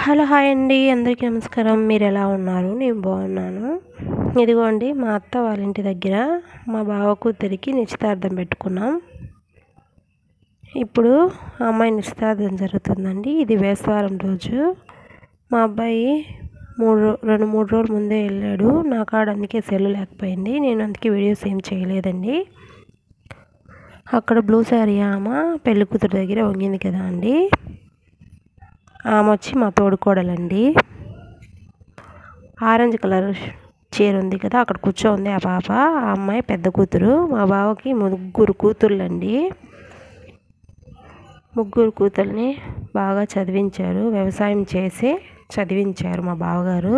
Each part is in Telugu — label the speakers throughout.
Speaker 1: హలో హాయ్ అండి అందరికీ నమస్కారం మీరు ఎలా ఉన్నారు నేను బాగున్నాను ఇదిగోండి మా అత్త వాళ్ళ ఇంటి దగ్గర మా బావ కూతురికి నిశ్చితార్థం పెట్టుకున్నాం ఇప్పుడు ఆ అమ్మాయి నిశ్చితార్థం జరుగుతుందండి ఇది వేసవారం రోజు మా అబ్బాయి మూడు రెండు మూడు రోజుల ముందే వెళ్ళాడు నా కాడ అందుకే సెల్ లేకపోయింది నేను అందుకే వీడియోస్ ఏం చేయలేదండి అక్కడ బ్లూ శారీ ఆమె పెళ్లి కూతురు దగ్గర వంగింది కదా అండి ఆమె వచ్చి మా తోడుకోడలండి ఆరెంజ్ కలర్ చీర ఉంది కదా అక్కడ కూర్చోంది ఆ పాప ఆ అమ్మాయి పెద్ద కూతురు మా బావకి ముగ్గురు కూతుర్లండి ముగ్గురు కూతుర్ని బాగా చదివించారు వ్యవసాయం చేసి చదివించారు మా బావగారు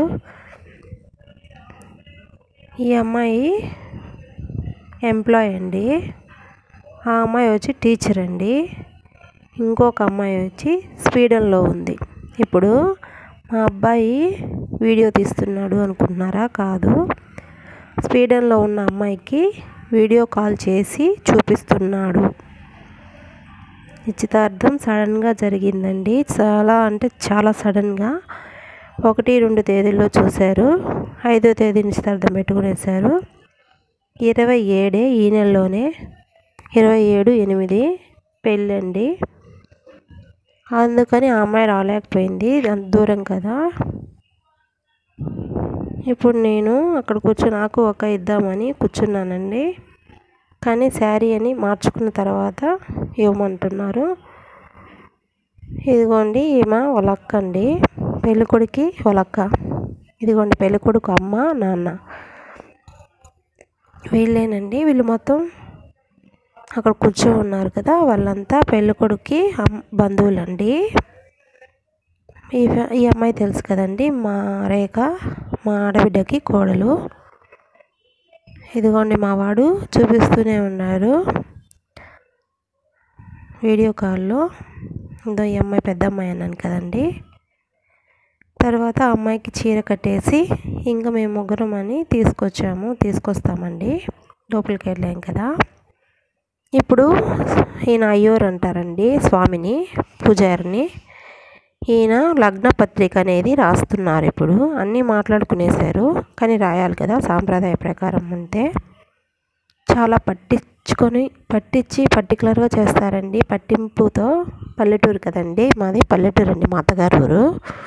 Speaker 1: ఈ అమ్మాయి ఎంప్లాయ్ అండి ఆ అమ్మాయి వచ్చి టీచర్ అండి ఇంకొక అమ్మాయి వచ్చి స్వీడన్లో ఉంది ఇప్పుడు మా అబ్బాయి వీడియో తీస్తున్నాడు అనుకుంటున్నారా కాదు స్వీడన్లో ఉన్న అమ్మాయికి వీడియో కాల్ చేసి చూపిస్తున్నాడు నిశ్చితార్థం సడన్గా జరిగిందండి చాలా అంటే చాలా సడన్గా ఒకటి రెండు తేదీల్లో చూశారు ఐదో తేదీ నిశ్చితార్థం పెట్టుకునేసారు ఇరవై ఏడే ఈ నెలలోనే ఇరవై ఏడు ఎనిమిది పెళ్ళండి అందుకని ఆ అమ్మాయి రాలేకపోయింది అంత దూరం కదా ఇప్పుడు నేను అక్కడ కూర్చొని నాకు ఒక ఇద్దామని కూర్చున్నానండి కానీ శారీ అని మార్చుకున్న తర్వాత ఇవ్వమంటున్నారు ఇదిగోండి ఈమె వాళ్ళ అక్క అండి పెళ్ళికొడుకి వాళ్ళ అక్క ఇదిగోండి పెళ్ళికొడుకు అమ్మ నాన్న వీళ్ళేనండి వీళ్ళు మొత్తం అక్కడ కూర్చో ఉన్నారు కదా వాళ్ళంతా పెళ్ళికొడుకి బంధువులండి ఈ ఈ అమ్మాయి తెలుసు కదండి మా రేఖ మా ఆడబిడ్డకి కోడలు ఇదిగోండి మా వాడు చూపిస్తూనే ఉన్నారు వీడియో కాల్లో ఇదో ఈ అమ్మాయి పెద్ద అమ్మాయి అన్నాను కదండి తర్వాత ఆ అమ్మాయికి చీర కట్టేసి ఇంకా మేము ముగ్గురం అని తీసుకొచ్చాము తీసుకొస్తామండి లోపలికి వెళ్ళాం కదా ఇప్పుడు ఈయన అయ్యోరు అంటారండి స్వామిని పూజారిని ఈయన లగ్న పత్రిక అనేది రాస్తున్నారు ఇప్పుడు అన్నీ మాట్లాడుకునేశారు కానీ రాయాలి కదా సాంప్రదాయ ప్రకారం ఉంటే చాలా పట్టించుకొని పట్టించి పర్టికులర్గా చేస్తారండి పట్టింపుతో పల్లెటూరు కదండి మాది పల్లెటూరు అండి మా అత్తగారు ఊరు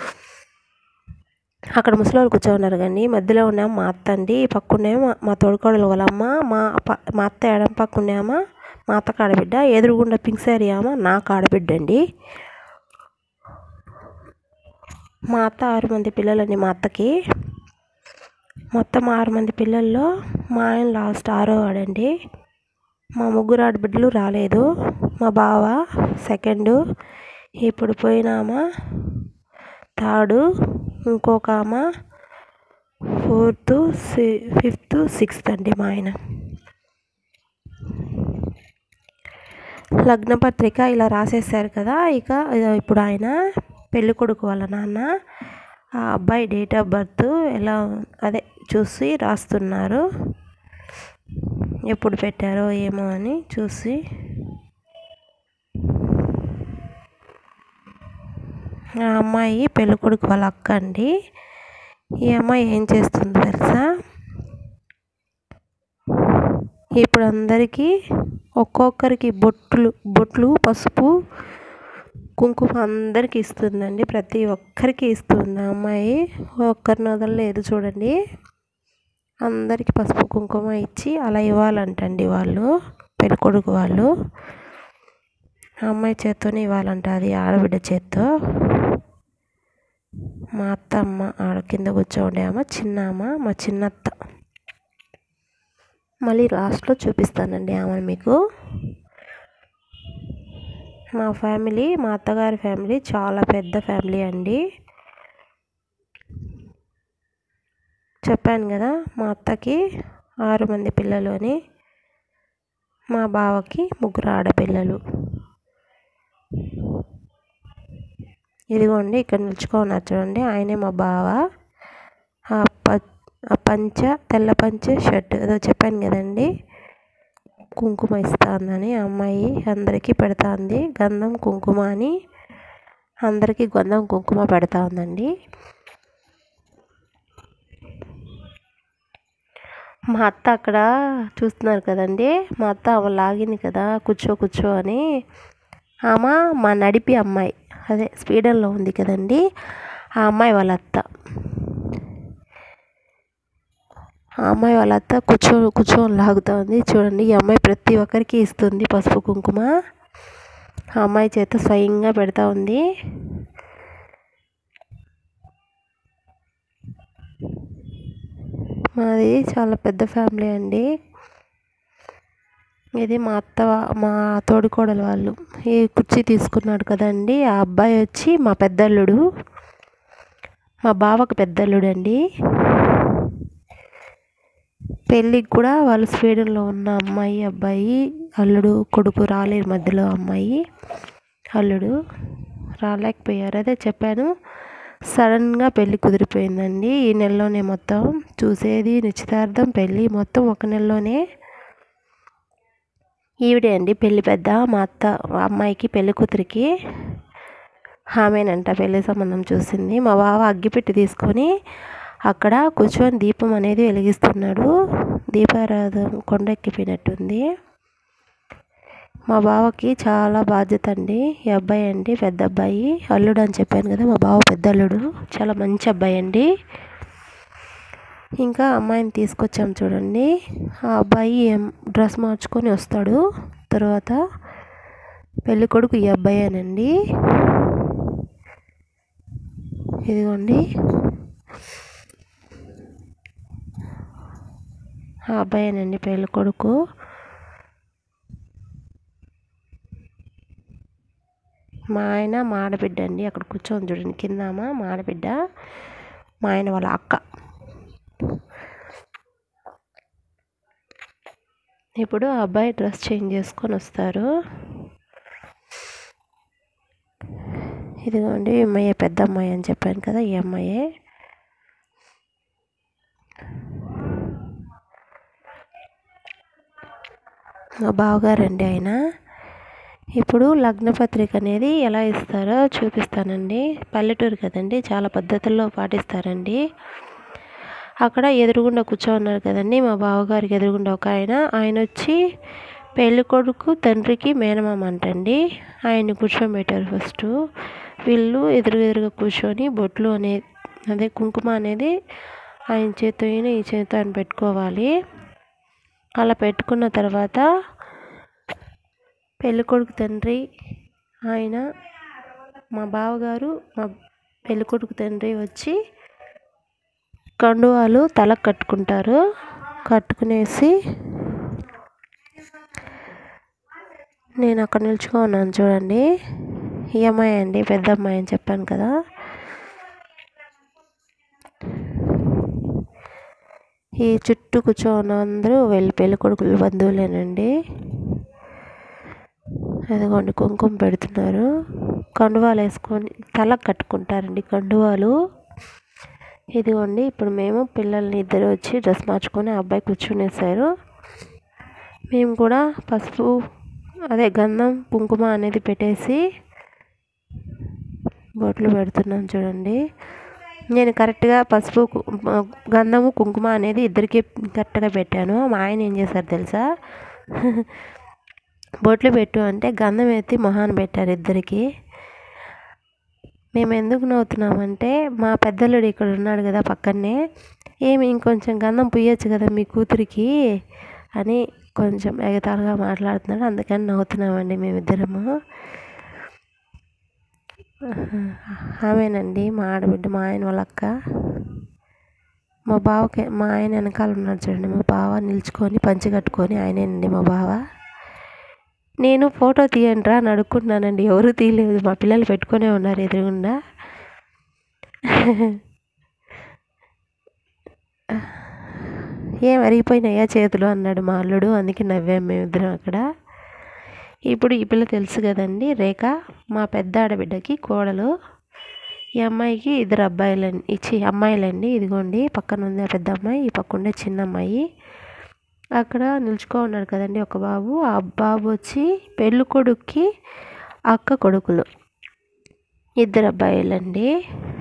Speaker 1: అక్కడ ముసలి కూర్చో ఉన్నారు కానీ మధ్యలో ఉన్నాము మా అత్త అండి పక్కనేమో మా తోడుకోడలు వాళ్ళమ్మ మా మా అత్త ఎడం పక్క ఉన్నామా మా అత్త కాడబిడ్డ ఎదురుగుండా పింక్ శారీ ఆమె నా కాడబిడ్డ అండి మా అత్త ఆరు మంది పిల్లలండి మా అత్తకి మొత్తం ఆరు మంది పిల్లల్లో మా ఆయన లాస్ట్ ఆరో వాడండి మా ముగ్గురు ఆడబిడ్డలు రాలేదు మా బావ సెకండు ఇప్పుడు పోయినామా థర్డు ఇంకొక ఆమె ఫోర్త్ ఫిఫ్త్ సిక్స్త్ అండి మా ఆయన లగ్నపత్రిక ఇలా రాసేసారు కదా ఇక ఇప్పుడు ఆయన పెళ్ళి కొడుకు వాళ్ళ నాన్న ఆ అబ్బాయి డేట్ ఆఫ్ బర్త్ ఎలా అదే చూసి రాస్తున్నారు ఎప్పుడు పెట్టారో ఏమో అని చూసి ఆ అమ్మాయి పెళ్ళి కొడుకు వాళ్ళ అక్క అండి ఈ అమ్మాయి ఏం చేస్తుంది తెలుసా ఇప్పుడు అందరికీ ఒక్కొక్కరికి బొట్లు బొట్లు పసుపు కుంకుమ అందరికి ఇస్తుందండి ప్రతి ఒక్కరికి ఇస్తుంది ఆ అమ్మాయి ఒక్కరిని వదలలేదు చూడండి అందరికి పసుపు కుంకుమ ఇచ్చి అలా ఇవ్వాలంటండి వాళ్ళు పెళ్ళికొడుకు వాళ్ళు ఆ అమ్మాయి చేత్తోనే ఇవ్వాలంట అది ఆడబిడ్డ చేత్తో మా అత్త అమ్మ ఆడ కింద కూర్చోండి అమ్మ చిన్న అమ్మ మా చిన్నత్త మళ్ళీ లాస్ట్లో చూపిస్తానండి ఆమె మీకు మా ఫ్యామిలీ మా అత్తగారి ఫ్యామిలీ చాలా పెద్ద ఫ్యామిలీ అండి చెప్పాను కదా మా అత్తకి ఆరు మంది పిల్లలు అని మా బావకి ముగ్గురు ఆడపిల్లలు ఇదిగోండి ఇక్కడ నిల్చుకున్నారు చూడండి ఆయనే మా బావ ఆ ఆ పంచ తెల్ల పంచ షర్ట్ ఏదో చెప్పాను కదండి కుంకుమ ఇస్తుందని అమ్మాయి అందరికీ పెడుతుంది గంధం కుంకుమ అని అందరికీ గంధం కుంకుమ పెడతా ఉందండి మా అత్త అక్కడ చూస్తున్నారు కదండి మా అత్త ఆమె లాగింది కదా కూర్చో కూర్చో అని ఆమె మా నడిపి అమ్మాయి అదే స్వీడన్లో ఉంది కదండి ఆ అమ్మాయి వాళ్ళ అత్త ఆ అమ్మాయి వాళ్ళ అత్త కూర్చో కూర్చొని లాగుతూ ఉంది చూడండి ఈ అమ్మాయి ప్రతి ఒక్కరికి ఇస్తుంది పసుపు కుంకుమ ఆ అమ్మాయి చేత స్వయంగా పెడతా ఉంది మాది చాలా పెద్ద ఫ్యామిలీ అండి ఇది మా అత్త మా తోడికోడలు వాళ్ళు ఈ కుర్చీ తీసుకున్నాడు కదండి ఆ అబ్బాయి వచ్చి మా పెద్దల్లుడు మా బావకు పెద్దల్లుడు అండి పెళ్ళికి కూడా వాళ్ళు స్వీడన్లో ఉన్న అమ్మాయి అబ్బాయి అల్లుడు కొడుకు రాలేరు మధ్యలో అమ్మాయి అల్లుడు రాలేకపోయారు అదే చెప్పాను సడన్గా పెళ్ళి కుదిరిపోయిందండి ఈ నెలలోనే మొత్తం చూసేది నిశ్చితార్థం పెళ్ళి మొత్తం ఒక నెలలోనే ఈవిడే అండి పెళ్ళి పెద్ద మా అత్త అమ్మాయికి పెళ్ళి కూతురికి ఆమెనంట పెళ్లి సంబంధం చూసింది మా బావ అగ్గిపెట్టి తీసుకొని అక్కడ కూర్చొని దీపం అనేది వెలిగిస్తున్నాడు దీపారాధన కొండెక్కిపోయినట్టుంది మా బావకి చాలా బాధ్యత అండి ఈ అబ్బాయి అండి పెద్ద అబ్బాయి అల్లుడు అని చెప్పాను కదా మా బావ పెద్ద అల్లుడు చాలా మంచి అబ్బాయి అండి ఇంకా అమ్మాయిని తీసుకొచ్చాం చూడండి ఆ అబ్బాయి ఏం డ్రెస్ మార్చుకొని వస్తాడు తర్వాత పెళ్ళి కొడుకు ఈ అబ్బాయేనండి ఇదిగోండి ఆ అబ్బాయేనండి పెళ్ళి కొడుకు మా ఆయన మా ఆడబిడ్డ అండి అక్కడ కూర్చొని చూడండి కిందామా మా ఆడబిడ్డ మా ఆయన వాళ్ళ అక్క ఇప్పుడు ఆ అబ్బాయి డ్రెస్ చేంజ్ చేసుకొని వస్తారు ఇదిగోండి ఈ అమ్మాయి పెద్ద అమ్మాయి అని చెప్పాను కదా ఈ అమ్మాయే మా బావగారండి ఆయన ఇప్పుడు లగ్నపత్రిక అనేది ఎలా ఇస్తారో చూపిస్తానండి పల్లెటూరు కదండి చాలా పద్ధతుల్లో పాటిస్తారండి అక్కడ ఎదురుగుండా కూర్చోన్నారు కదండి మా బావగారికి ఎదురుగుండా ఒక ఆయన ఆయన వచ్చి పెళ్ళి కొడుకు తండ్రికి మేనమామ అంటండి ఆయన్ని కూర్చోబెట్టారు ఫస్ట్ వీళ్ళు ఎదురు ఎదురుగా కూర్చొని బొట్లు అనేది అదే కుంకుమ అనేది ఆయన చేతితో ఈ చేతితో ఆయన పెట్టుకోవాలి అలా పెట్టుకున్న తర్వాత పెళ్ళికొడుకు తండ్రి ఆయన మా బావగారు మా పెళ్ళికొడుకు తండ్రి వచ్చి కండువాలు తలకు కట్టుకుంటారు కట్టుకునేసి నేను అక్కడ నిల్చుకో ఉన్నాను చూడండి ఈ అమ్మాయి అండి పెద్ద అమ్మాయి అని చెప్పాను కదా ఈ చుట్టూ కూర్చోన్న అందరూ వెళ్ళి పెళ్ళి కొడుకులు బంధువులేనండి అదిగోండి కుంకుమ పెడుతున్నారు కండువాలు వేసుకొని తలకు కట్టుకుంటారండి కండువాలు ఇదిగోండి ఇప్పుడు మేము పిల్లల్ని ఇద్దరు వచ్చి డ్రెస్ మార్చుకొని ఆ అబ్బాయి కూర్చునేసారు మేము కూడా పసుపు అదే గంధం కుంకుమ అనేది పెట్టేసి బొట్లు పెడుతున్నాం చూడండి నేను కరెక్ట్గా పసుపు కు- గంధము కుంకుమ అనేది ఇద్దరికి కరెక్ట్గా పెట్టాను మా ఆయన ఏం చేశారు తెలుసా బొట్లు పెట్టు అంటే గంధం ఎత్తి మొహాన్ని పెట్టారు ఇద్దరికి మేము ఎందుకు నవ్వుతున్నామంటే మా పెద్దలుడు ఇక్కడ ఉన్నాడు కదా పక్కనే ఏమి ఇంకొంచెం గంధం పుయ్యొచ్చు కదా మీ కూతురికి అని కొంచెం ఎగతాళిగా మాట్లాడుతున్నాడు అందుకని నవ్వుతున్నామండి మేమిద్దరము ఆమెనండి మా ఆడబిడ్డ మా ఆయన వాళ్ళ అక్క మా బావకి మా ఆయన వెనకాల ఉన్నాడు చూడండి మా బావ నిల్చుకొని పంచి కట్టుకొని ఆయనేనండి మా బావ నేను ఫోటో తీయండి రా అని అడుక్కుంటున్నానండి ఎవరు తీయలేదు మా పిల్లలు పెట్టుకునే ఉన్నారు ఎదురుగుండా ఏం అరిగిపోయినాయా చేతులు అన్నాడు మా అల్లుడు అందుకే నవ్వాం మేమిద్దరం అక్కడ ఇప్పుడు ఈ పిల్ల తెలుసు కదండి రేఖ మా పెద్ద ఆడబిడ్డకి కోడలు ఈ అమ్మాయికి ఇద్దరు అబ్బాయిలండి ఇచ్చి అమ్మాయిలండి ఇదిగోండి పక్కన ఉంది ఆ పెద్ద అమ్మాయి ఈ పక్క ఉండే చిన్న అమ్మాయి అక్కడ నిల్చుకో ఉన్నాడు కదండి ఒక బాబు ఆ బాబు వచ్చి పెళ్ళి కొడుక్కి అక్క కొడుకులు ఇద్దరు అబ్బాయిలండి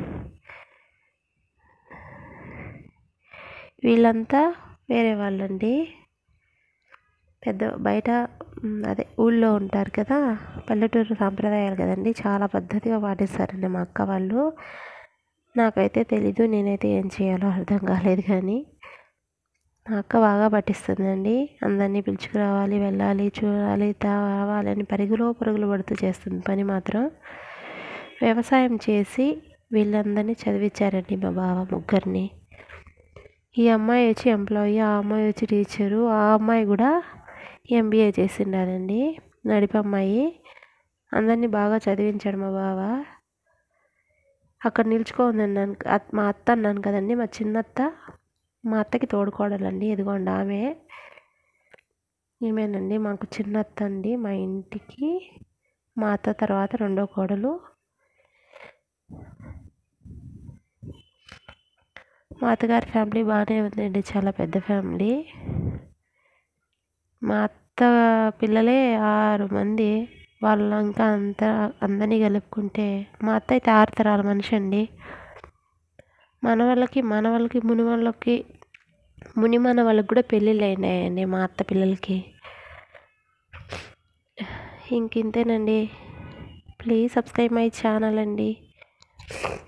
Speaker 1: వీళ్ళంతా వేరే వాళ్ళండి పెద్ద బయట మ్, అదే ఊళ్ళో ఉంటారు కదా పల్లెటూరు సాంప్రదాయాలు కదండి చాలా పద్ధతిగా పాటిస్తారండి మా అక్క వాళ్ళు నాకైతే తెలీదు నేనైతే ఏం చేయాలో అర్థం కాలేదు కానీ మా అక్క బాగా పట్టిస్తుందండి అందరినీ పిలుచుకురావాలి వెళ్ళాలి చూడాలి తావాలి పరుగులో పరుగులు పడుతూ చేస్తుంది పని మాత్రం వ్యవసాయం చేసి వీళ్ళందరినీ చదివించారండి మా బావ ముగ్గురిని ఈ అమ్మాయి వచ్చి ఎంప్లాయీ ఆ అమ్మాయి వచ్చి టీచరు ఆ అమ్మాయి కూడా ఎంబీఏ చేసిండారండి నడిపి అమ్మాయి అందరినీ బాగా చదివించాడు మా బావ అక్కడ నిల్చుకోండి అన్నాను అత్- మా అత్త అన్నాను కదండి మా చిన్నత్త మా అత్తకి తోడుకోడలండి ఇదిగోండి ఆమె ఈమెనండి మాకు చిన్నత్త అండి మా ఇంటికి మా అత్త తర్వాత రెండో కోడలు మా అత్తగారి ఫ్యామిలీ బాగానే ఉందండి చాలా పెద్ద ఫ్యామిలీ మా అత్త పిల్లలే ఆరు మంది వాళ్ళ ఇంకా అంత అందరినీ కలుపుకుంటే మా అత్త అయితే ఆరు తరాల మనిషి అండి మన వాళ్ళకి మన వాళ్ళకి ముని వాళ్ళకి ముని మన వాళ్ళకి కూడా పెళ్ళిళ్ళు అయినాయండి మా అత్త పిల్లలకి ఇంక ఇంతేనండి ప్లీజ్ సబ్స్క్రైబ్ మై ఛానల్ అండి